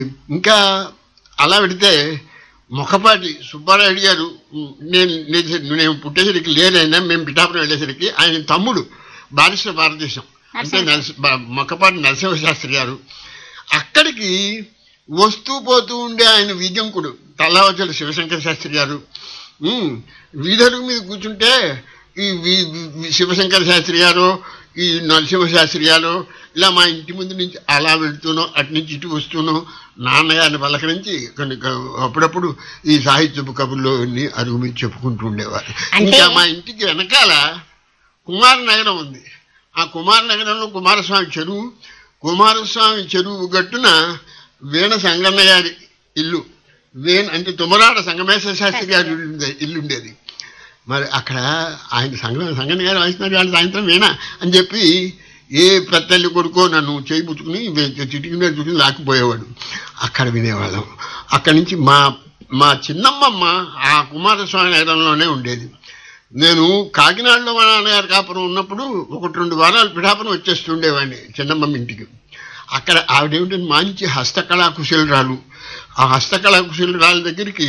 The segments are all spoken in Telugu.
ఇంకా అలా పెడితే మొక్కపాటి సుబ్బారాయుడు గారు ఉమ్, నేను నేను నేను పుట్టేసరికి లేనైనా మేము పిఠాపురం వెళ్ళేసరికి ఆయన తమ్ముడు బారిస్టర్ భారతదేశం అంటే నరసింహ. నరసి బ- మొక్కపాటి నరసింహ శాస్త్రి గారు అక్కడికి వస్తూ పోతూ ఉండే ఆయన విజంకుడు తల్లావచ్చల శివశంకర శాస్త్రి గారు ఉమ్, వీధరుగు మీద కూర్చుంటే ఈ వి- వి- శివశంకర శాస్త్రి గారు ఈ నరసింహ శాస్త్రి గారు ఇలా మా ఇంటి ముందు నుంచి అలా వెళ్తూనో అటు నుంచి ఇటు వస్తూనో నాన్నగారిని పలకరించి కొన్ని క- అప్పుడప్పుడు ఈ సాహిత్యపు కబుర్లో అన్ని అరుగు మీద చెప్పుకుంటూ ఉండేవారు అంటే- ఇంకా మా ఇంటికి వెనకాల కుమార నగరం ఉంది ఆ కుమార నగరంలో కుమారస్వామి చెరువు కుమారస్వామి చెరువు గట్టున వీణ సంగన్న గారి ఇల్లు వేణ అంటే తుమరాడ సంగమేశ్వర శాస్త్రి గారి ఇల్లు ఉండే- ఇల్లు ఉండేది మరి అక్కడ ఆయన సంగ సంగన్న గారు వాయిస్తున్నారు వాళ్ళు సాయంత్రం వీణ అని చెప్పి ఏ ప్రత్తల్లి కొడుకో నన్ను చేయి పుచ్చుకుని చిటికి మీద చుట్టుకుని లాక్కుపోయేవాడు అక్కడ వినేవాళ్ళం అక్కడి నుంచి మా మా చిన్నమ్మమ్మ ఆ కుమారస్వామి నగరంలోనే ఉండేది నేను కాకినాడలో మా నాన్నగారు కాపురం ఉన్నప్పుడు ఒకటి రెండు వారాలు పిఠాపురం వచ్చేస్తుండేవాడిని చిన్నమ్మ ఇంటికి అక్కడ ఆవిడేమిటంటే మంచి హస్తకళా కుశలురాలు ఆ హస్తకళా కుశలురాల దగ్గరికి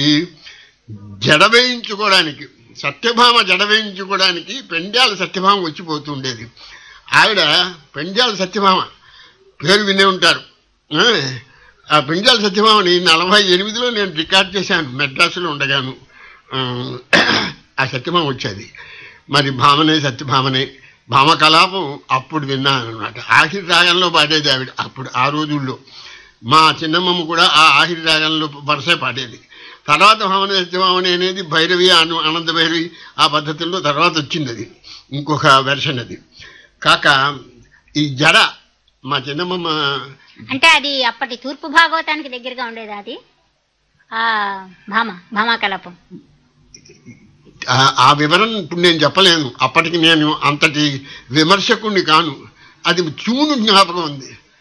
జడ వేయించుకోవడానికి సత్యభామ జడ వేయించుకోవడానికి పెండ్యాల సత్యభామ వచ్చిపోతూ ఉండేది ఆవిడ పెండ్యాల సత్యభామ పేరు వినే ఉంటారు ఆ, ఆ పెండ్యాల సత్యభామని నలభై ఎనిమిదిలో నేను రికార్డ్ చేశాను మెడ్రాసులో ఉండగాను ఆ, ఆ సత్యభామ వచ్చేది మరి భామనే సత్యభామనే భామ కలాపం అప్పుడు విన్నాను అనమాట ఆఖరి రాగంలో పాడేది ఆవిడ అప్పుడు ఆ రోజుల్లో మా చిన్నమ్మమ్మ కూడా ఆ ఆఖరి రాగంలో వరుసే పాడేది తర్వాత భావన సత్యభామని అనేది భైరవి అను అనంత భైరవి ఆ పద్ధతుల్లో తర్వాత వచ్చింది అది ఇంకొక వెర్షన్ అది కాక ఈ జడ మా చిన్నమ్మమ్మ అంటే అది అప్పటి తూర్పు భాగవతానికి దగ్గరగా ఉండేది అది ఆ భామ భామా కలాపం ఆ- ఆ వివరణ ఇప్పుడు నేను చెప్పలేను అప్పటికి నేను అంతటి విమర్శకుణ్ణి కాను అది చూను జ్ఞాపకం ఉంది